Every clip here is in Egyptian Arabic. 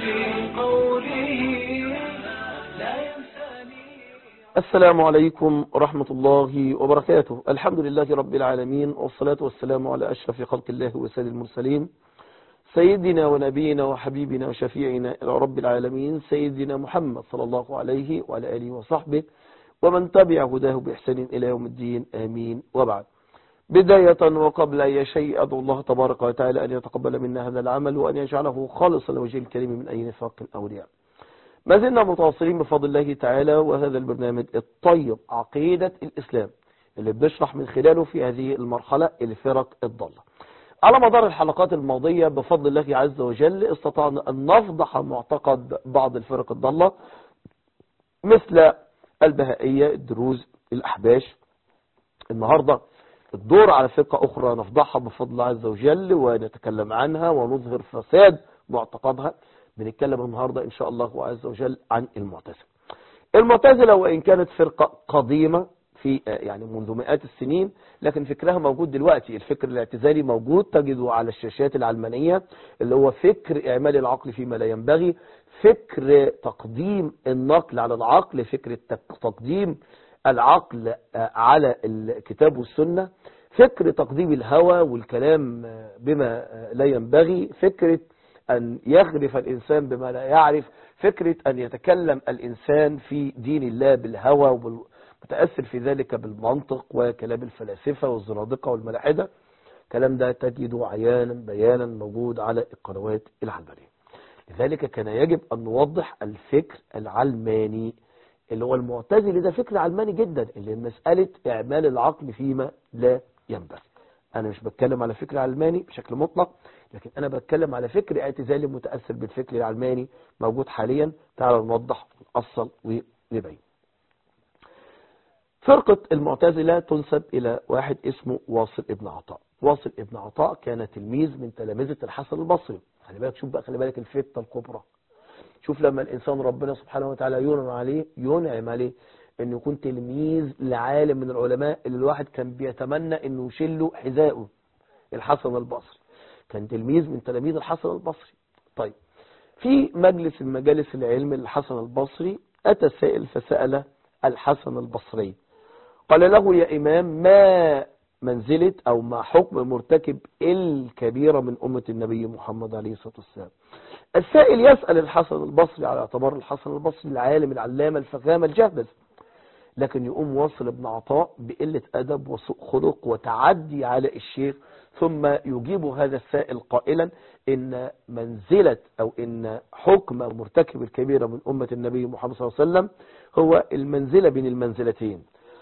في قوله لا ينساني السلام عليكم ورحمة الله وبركاته الحمد لله رب العالمين والصلاة والسلام على أشرف خلق الله وسيد المرسلين سيدنا ونبينا وحبيبنا وشفيعنا إلى رب العالمين سيدنا محمد صلى الله عليه وعلى آله وصحبه ومن تبع هداه بإحسان إلى يوم الدين آمين وبعد بداية وقبل أي شيء أدعو الله تبارك وتعالى أن يتقبل منا هذا العمل وأن يجعله خالصا لوجه الكريم من أي نفاق أولياء ما زلنا متواصلين بفضل الله تعالى وهذا البرنامج الطيب عقيدة الإسلام اللي بنشرح من خلاله في هذه المرحلة الفرق الضالة على مدار الحلقات الماضية بفضل الله عز وجل استطعنا أن نفضح معتقد بعض الفرق الضالة مثل البهائية الدروز الأحباش النهاردة الدور على فرقة أخرى نفضحها بفضل الله عز وجل ونتكلم عنها ونظهر فساد معتقدها بنتكلم النهاردة إن شاء الله عز وجل عن المعتزلة المعتزلة وإن كانت فرقة قديمة في يعني منذ مئات السنين لكن فكرها موجود دلوقتي الفكر الاعتزالي موجود تجده على الشاشات العلمانية اللي هو فكر إعمال العقل فيما لا ينبغي فكر تقديم النقل على العقل فكر تقديم العقل على الكتاب والسنة فكر تقديم الهوى والكلام بما لا ينبغي فكرة أن يغرف الإنسان بما لا يعرف فكرة أن يتكلم الإنسان في دين الله بالهوى ومتأثر في ذلك بالمنطق وكلام الفلاسفة والزنادقة والملاحدة كلام ده تجده عيانا بيانا موجود على القنوات العلمانية لذلك كان يجب أن نوضح الفكر العلماني اللي هو المعتزلي ده فكر علماني جدا اللي مسألة إعمال العقل فيما لا ينبغي أنا مش بتكلم على فكر علماني بشكل مطلق لكن أنا بتكلم على فكر اعتزالي متأثر بالفكر العلماني موجود حاليا تعالوا نوضح ونأصل ونبين فرقة المعتزلة تنسب إلى واحد اسمه واصل ابن عطاء واصل ابن عطاء كان تلميذ من تلامذة الحسن البصري خلي بالك شوف بقى خلي بالك الفتة الكبرى شوف لما الإنسان ربنا سبحانه وتعالى ينعم عليه ينعم عليه انه يكون تلميذ لعالم من العلماء اللي الواحد كان بيتمنى انه يشيله حذائه الحسن البصري كان تلميذ من تلاميذ الحسن البصري طيب في مجلس من مجالس العلم الحسن البصري أتى سائل فسأل الحسن البصري قال له يا إمام ما منزلة أو ما حكم مرتكب الكبيرة من أمة النبي محمد عليه الصلاة والسلام السائل يسأل الحسن البصري على اعتبار الحسن البصري العالم العلامة الفخامة الجهبذ لكن يقوم واصل ابن عطاء بقلة أدب وسوء خلق وتعدي على الشيخ ثم يجيب هذا السائل قائلا إن منزلة أو إن حكم مرتكب الكبيرة من أمة النبي محمد صلى الله عليه وسلم هو المنزلة بين المنزلتين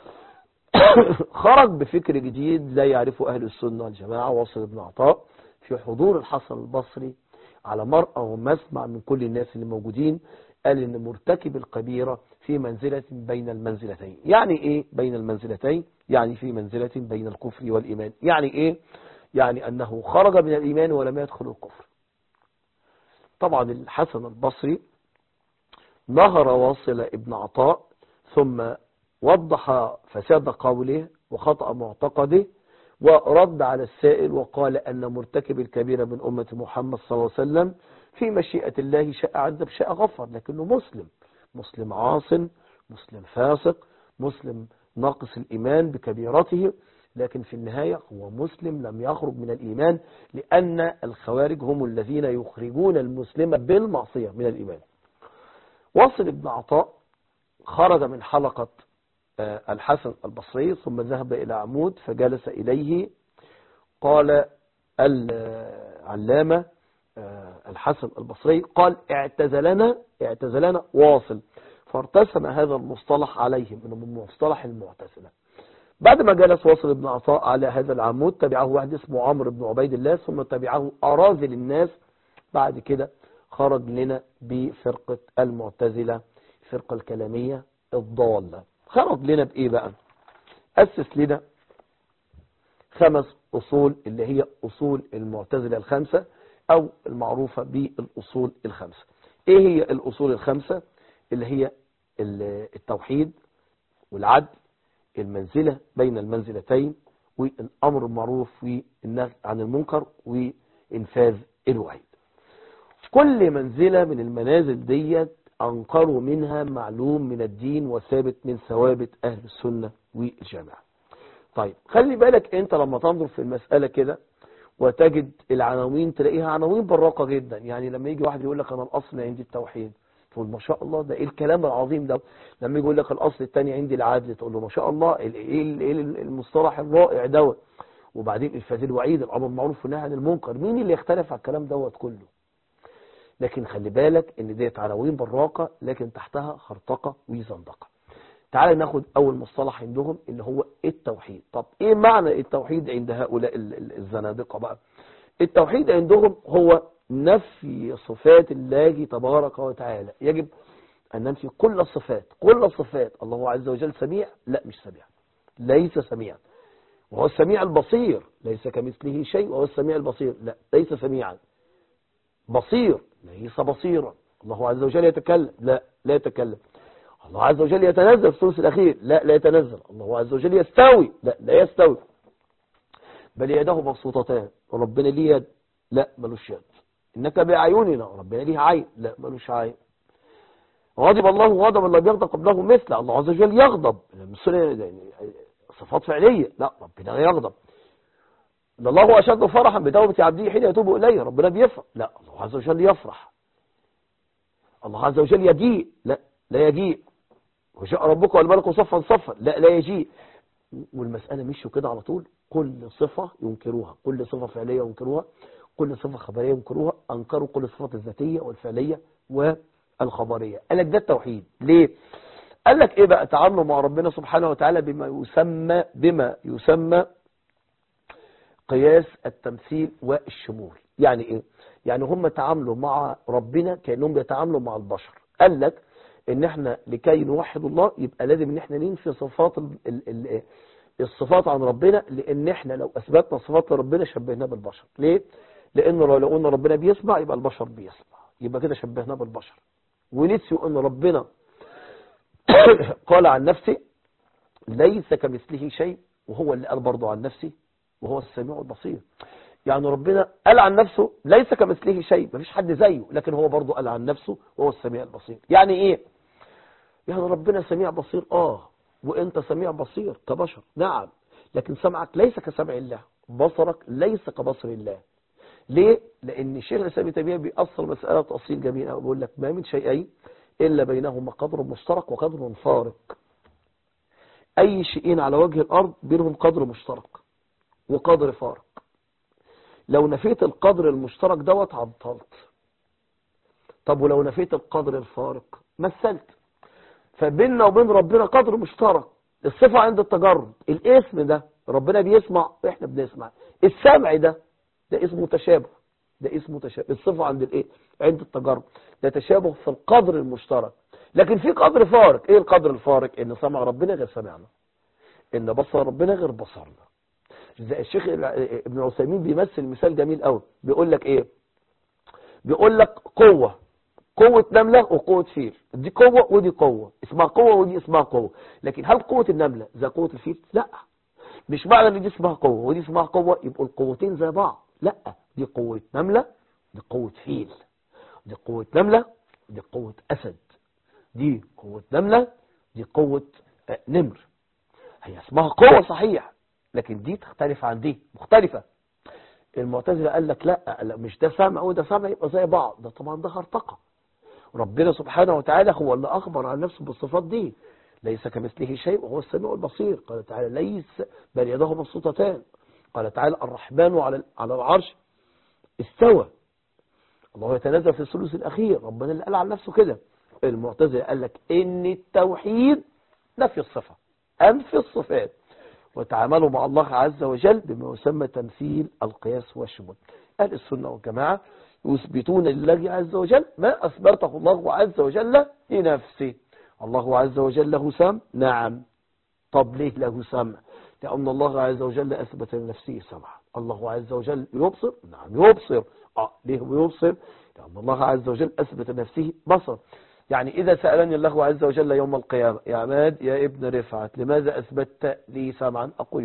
خرج بفكر جديد لا يعرفه أهل السنة والجماعة واصل ابن عطاء في حضور الحسن البصري على مرأة ومسمع من كل الناس اللي موجودين قال ان مرتكب الكبيرة في منزلة بين المنزلتين يعني ايه بين المنزلتين يعني في منزلة بين الكفر والإيمان يعني ايه يعني أنه خرج من الإيمان ولم يدخل الكفر طبعا الحسن البصري نهر واصل ابن عطاء ثم وضح فساد قوله وخطأ معتقده ورد على السائل وقال أن مرتكب الكبيرة من أمة محمد صلى الله عليه وسلم في مشيئة الله شاء عذب شاء غفر لكنه مسلم مسلم عاص مسلم فاسق مسلم ناقص الإيمان بكبيرته لكن في النهاية هو مسلم لم يخرج من الإيمان لأن الخوارج هم الذين يخرجون المسلم بالمعصية من الإيمان واصل ابن عطاء خرج من حلقة الحسن البصري ثم ذهب إلى عمود فجلس إليه قال العلامة الحسن البصري قال اعتزلنا اعتزلنا واصل فارتسم هذا المصطلح عليهم من مصطلح المعتزلة بعد ما جلس واصل ابن عطاء على هذا العمود تبعه واحد اسمه عمرو بن عبيد الله ثم تبعه أراذل الناس بعد كده خرج لنا بفرقة المعتزلة الفرقة الكلامية الضالة خرج لنا بإيه بقى أسس لنا خمس أصول اللي هي أصول المعتزلة الخمسة أو المعروفة بالأصول الخمسة إيه هي الأصول الخمسة اللي هي التوحيد والعدل المنزلة بين المنزلتين والأمر المعروف والنهي عن المنكر وإنفاذ الوعيد كل منزلة من المنازل ديت أنقروا منها معلوم من الدين وثابت من ثوابت أهل السنة والجامعة طيب خلي بالك أنت لما تنظر في المسألة كده وتجد العناوين تلاقيها عناوين براقة جدا يعني لما يجي واحد يقول لك أنا الأصل عندي التوحيد تقول ما شاء الله ده ايه الكلام العظيم ده لما يجي يقول لك الاصل الثاني عندي العدل تقول له ما شاء الله ايه ال- ايه ال- المصطلح الرائع دوت وبعدين الفاز الوعيد الامر بالمعروف والنهي عن المنكر مين اللي يختلف على الكلام دوت كله لكن خلي بالك ان ديت عناوين براقه لكن تحتها خرطقه وزندقه تعال ناخد اول مصطلح عندهم اللي هو التوحيد طب ايه معنى التوحيد عند هؤلاء ال- ال- الزنادقه بقى التوحيد عندهم هو نفي صفات الله تبارك وتعالى يجب أن ننفي كل الصفات كل الصفات الله عز وجل سميع لا مش سميع ليس سميعا وهو السميع البصير ليس كمثله شيء وهو السميع البصير لا ليس سميعا بصير ليس بصيرا الله عز وجل يتكلم لا لا يتكلم الله عز وجل يتنزل في الثلث الأخير لا لا يتنزل الله عز وجل يستوي لا لا يستوي بل يده مبسوطتان وربنا ليه يد لا ملوش يد انك باعيننا ربنا ليه عين لا ملوش عين غضب الله غضبا لم يغضب قبله مثله الله عز وجل يغضب يعني صفات فعليه لا ربنا لا يغضب ده الله اشد فرحا بتوبه عبده حين يتوب اليه ربنا بيفرح لا الله عز وجل يفرح الله عز وجل يجيء لا لا يجيء وجاء ربك والملك صفا صفا لا لا يجيء والمسألة مشوا كده على طول كل صفة ينكروها كل صفة فعلية ينكروها كل صفة خبرية ينكروها أنكروا كل الصفات الذاتية والفعلية والخبرية قال لك ده التوحيد ليه قال لك ايه بقى تعاملوا مع ربنا سبحانه وتعالى بما يسمى بما يسمى قياس التمثيل والشمول يعني ايه يعني هم تعاملوا مع ربنا كأنهم بيتعاملوا مع البشر قال لك ان احنا لكي نوحد الله يبقى لازم ان احنا ننفي صفات ال ال ال الصفات عن ربنا لان احنا لو اثبتنا صفات لربنا شبهناه بالبشر ليه لانه لو قلنا ربنا بيسمع يبقى البشر بيسمع يبقى كده شبهناه بالبشر ونسيوا ان ربنا قال عن نفسه ليس كمثله شيء وهو اللي قال برضه عن نفسه وهو السميع البصير يعني ربنا قال عن نفسه ليس كمثله شيء مفيش حد زيه لكن هو برضه قال عن نفسه وهو السميع البصير يعني ايه يعني ربنا سميع بصير اه وانت سميع بصير كبشر نعم لكن سمعك ليس كسمع الله بصرك ليس كبصر الله ليه لان الشيخ الاسلام تيميه بيأصل مسألة تأصيل جميل قوي بيقول لك ما من شيئين الا بينهما قدر مشترك وقدر فارق اي شيئين على وجه الارض بينهم قدر مشترك وقدر فارق لو نفيت القدر المشترك دوت عطلت طب ولو نفيت القدر الفارق مثلت فبيننا وبين ربنا قدر مشترك الصفة عند التجرد الاسم ده ربنا بيسمع واحنا بنسمع السمع ده ده اسمه تشابه ده اسمه تشابه الصفة عند الايه عند التجرد ده تشابه في القدر المشترك لكن في قدر فارق ايه القدر الفارق ان سمع ربنا غير سمعنا ان بصر ربنا غير بصرنا زي الشيخ ابن عثيمين بيمثل مثال جميل قوي بيقول لك ايه بيقول لك قوة قوة نملة وقوة فيل دي قوة ودي قوة اسمها قوة ودي اسمها قوة لكن هل قوة النملة زي قوة الفيل لا مش معنى ان دي اسمها قوة ودي اسمها قوة يبقوا القوتين زي بعض لا دي قوة نملة دي قوة فيل دي قوة نملة دي قوة أسد دي قوة نملة دي قوة نمر هي اسمها قوة صحيح لكن دي تختلف عن دي مختلفة المعتزله قال لك لا, لا مش ده سمع وده سمع يبقى زي بعض ده طبعا ده هرطقة ربنا سبحانه وتعالى هو اللي أخبر عن نفسه بالصفات دي ليس كمثله شيء وهو السميع البصير قال تعالى ليس بل يده مبسوطتان قال تعالى الرحمن على على العرش استوى الله يتنزل في الثلث الأخير ربنا اللي قال عن نفسه كده المعتزله قال لك إن التوحيد نفي الصفة أنفي الصفات وتعاملوا مع الله عز وجل بما يسمى تمثيل القياس والشمول أهل السنة والجماعة يثبتون لله عز وجل ما أثبته الله عز وجل لنفسه الله عز وجل له سمع نعم طب ليه له سمع لأن الله عز وجل أثبت لنفسه سمع الله عز وجل يبصر نعم يبصر آه ليه يبصر لأن الله عز وجل أثبت لنفسه بصر يعني إذا سألني الله عز وجل يوم القيامة يا عماد يا ابن رفعت لماذا أثبتت لي سمعا أقول يا رب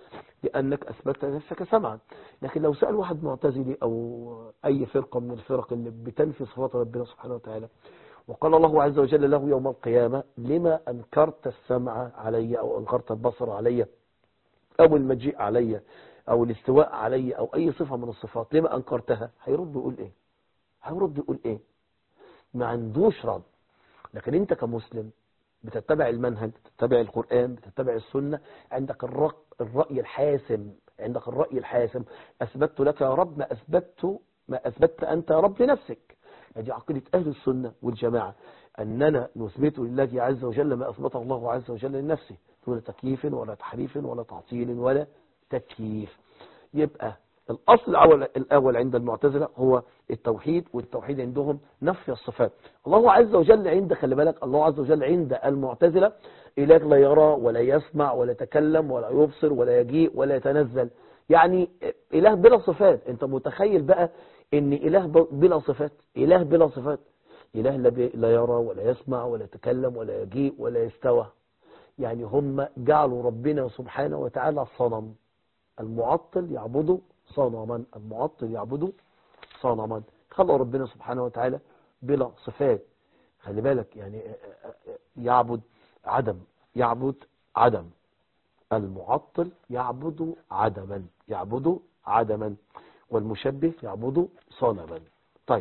لأنك أثبتت نفسك سمعا لكن لو سأل واحد معتزلي أو أي فرقة من الفرق اللي بتنفي صفات ربنا سبحانه وتعالى وقال الله عز وجل له يوم القيامة لما أنكرت السمع علي أو أنكرت البصر علي أو المجيء علي أو الاستواء علي أو أي صفة من الصفات لما أنكرتها هيرد يقول إيه هيرد يقول إيه ما عندوش رد لكن أنت كمسلم بتتبع المنهج بتتبع القرآن بتتبع السنة عندك الرأي, الرأي الحاسم عندك الرأي الحاسم أثبت لك يا رب ما أثبت ما أثبت أنت يا رب لنفسك هذه عقيدة أهل السنة والجماعة أننا نثبت لله عز وجل ما أثبته الله عز وجل لنفسه دون تكييف ولا تحريف ولا تعطيل ولا تكييف يبقى الأصل الأول, الأول عند المعتزلة هو التوحيد والتوحيد عندهم نفي الصفات الله عز وجل عند خلي بالك الله عز وجل عند المعتزلة إله لا يرى ولا يسمع ولا يتكلم ولا يبصر ولا يجيء ولا يتنزل يعني إله بلا صفات أنت متخيل بقى ان اله بلا صفات اله بلا صفات اله لا يرى ولا يسمع ولا يتكلم ولا يجيء ولا يستوى يعني هم جعلوا ربنا سبحانه وتعالى صنم المعطل يعبده صنما المعطل يعبده صنما خلوا ربنا سبحانه وتعالى بلا صفات خلي بالك يعني يعبد عدم يعبد عدم المعطل يعبد عدما يعبد عدما والمشبه يعبد صنما طيب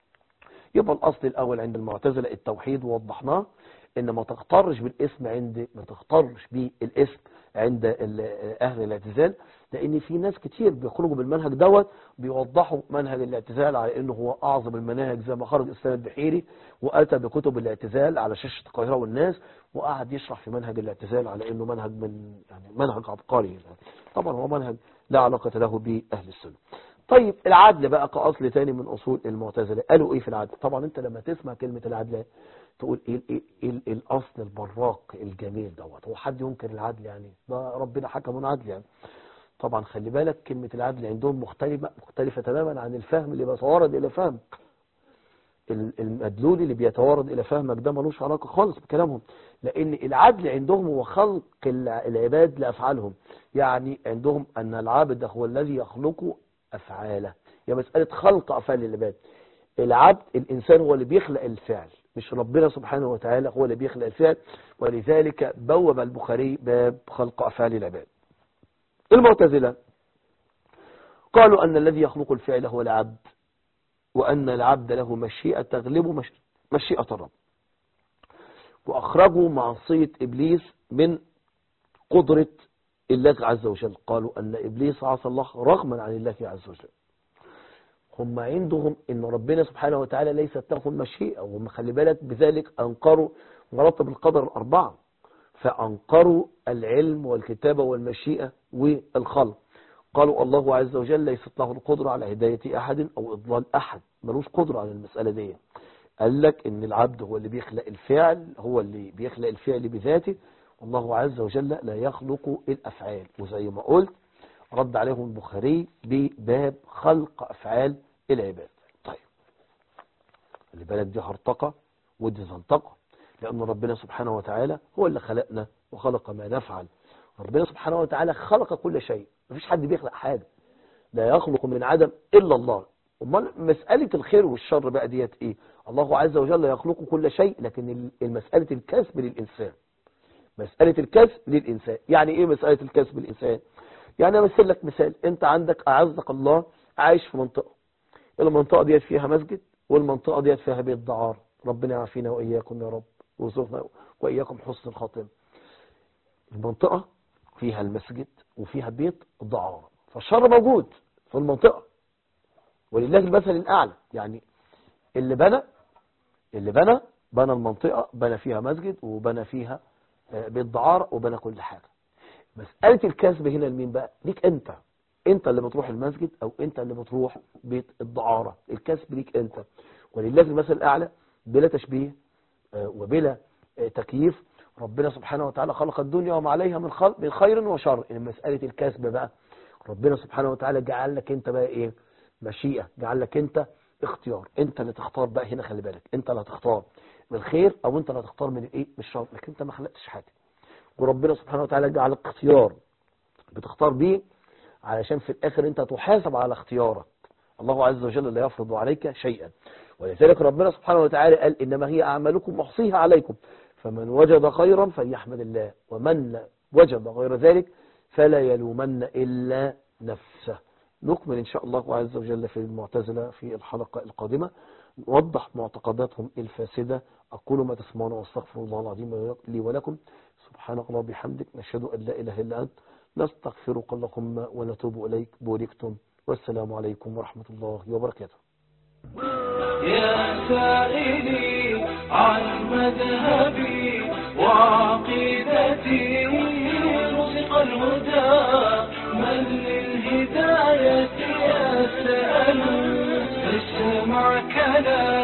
يبقى الأصل الأول عند المعتزلة التوحيد ووضحناه إن ما تختارش بالاسم عند ما تختارش بالاسم عند أهل الاعتزال لأن في ناس كتير بيخرجوا بالمنهج دوت بيوضحوا منهج الاعتزال على إنه هو أعظم المناهج زي ما خرج إسلام البحيري وأتى بكتب الاعتزال على شاشة القاهرة والناس وقعد يشرح في منهج الاعتزال على إنه منهج من يعني منهج عبقري يعني. طبعا هو منهج لا علاقة له بأهل السنة طيب العدل بقى كأصل تاني من أصول المعتزلة قالوا إيه في العدل طبعا أنت لما تسمع كلمة العدل تقول إيه, إيه, إيه, إيه الأصل البراق الجميل دوت هو حد ينكر العدل يعني ده ربنا حكم عدل يعني طبعا خلي بالك كلمة العدل عندهم مختلفة مختلفة تماما عن الفهم اللي بيتوارد إلى فهمك المدلول اللي بيتوارد إلى فهمك ده ملوش علاقة خالص بكلامهم لأن العدل عندهم هو خلق العباد لأفعالهم يعني عندهم أن العابد هو الذي يخلق أفعاله هي مسألة خلق أفعال العباد العبد الإنسان هو اللي بيخلق الفعل مش ربنا سبحانه وتعالى هو اللي بيخلق الفعل ولذلك بوب البخاري باب خلق أفعال العباد المعتزلة قالوا أن الذي يخلق الفعل هو العبد وأن العبد له مشيئة تغلب مشيئة الرب وأخرجوا معصية إبليس من قدرة الله عز وجل قالوا أن إبليس عصى الله رغما عن الله عز وجل هم عندهم ان ربنا سبحانه وتعالى ليست له المشيئة وهم خلي بالك بذلك أنقروا مرتب القدر الأربعة فأنقروا العلم والكتابة والمشيئة والخلق قالوا الله عز وجل ليست له القدرة على هداية أحد أو إضلال أحد ملوش قدرة على المسألة دي قال لك ان العبد هو اللي بيخلق الفعل هو اللي بيخلق الفعل بذاته والله عز وجل لا يخلق الأفعال وزي ما قلت رد عليهم البخاري بباب خلق أفعال العباد طيب اللي بالك دي هرطقة ودي زنطقة لأن ربنا سبحانه وتعالى هو اللي خلقنا وخلق ما نفعل ربنا سبحانه وتعالى خلق كل شيء مفيش حد بيخلق حاجة لا يخلق من عدم إلا الله امال مسألة الخير والشر بقى ديت ايه الله عز وجل يخلق كل شيء لكن المسألة الكسب للإنسان مسألة الكسب للإنسان يعني ايه مسألة الكسب للإنسان يعني امثل لك مثال انت عندك اعزك الله عايش في منطقة المنطقة ديت فيها مسجد والمنطقة ديت فيها بيت دعار ربنا يعافينا وإياكم يا رب ويرزقنا وإياكم حسن الخاتمة المنطقة فيها المسجد وفيها بيت دعار فالشر موجود في المنطقة ولله المثل الأعلى يعني اللي بنى اللي بنى بنى المنطقة بنى فيها مسجد وبنى فيها بيت دعار وبنى كل حاجة مسألة الكسب هنا لمين بقى ليك انت انت اللي بتروح المسجد او انت اللي بتروح بيت الدعارة الكسب ليك انت ولله المثل الاعلى بلا تشبيه وبلا تكييف ربنا سبحانه وتعالى خلق الدنيا وما عليها من خلق من خير وشر مسألة الكسب بقى ربنا سبحانه وتعالى جعل لك انت بقى ايه مشيئة جعل لك انت اختيار انت اللي تختار بقى هنا خلي بالك انت اللي هتختار من الخير او انت اللي هتختار من الايه من الشر لكن انت ما خلقتش حاجه وربنا سبحانه وتعالى جعل اختيار بتختار دي علشان في الآخر أنت تحاسب على اختيارك الله عز وجل لا يفرض عليك شيئا ولذلك ربنا سبحانه وتعالى قال إنما هي أعمالكم أحصيها عليكم فمن وجد خيرا فليحمد الله ومن وجد غير ذلك فلا يلومن إلا نفسه نكمل إن شاء الله عز وجل في المعتزلة في الحلقة القادمة نوضح معتقداتهم الفاسدة أقول ما تسمعون واستغفر الله العظيم لي ولكم سبحانك الله بحمدك نشهد أن لا إله إلا أنت نستغفرك اللهم ونتوب إليك بوركتم والسلام عليكم ورحمة الله وبركاته يا سائلي عن مذهبي وعقيدتي رزق الهدى من للهداية يسأل اسمع كلام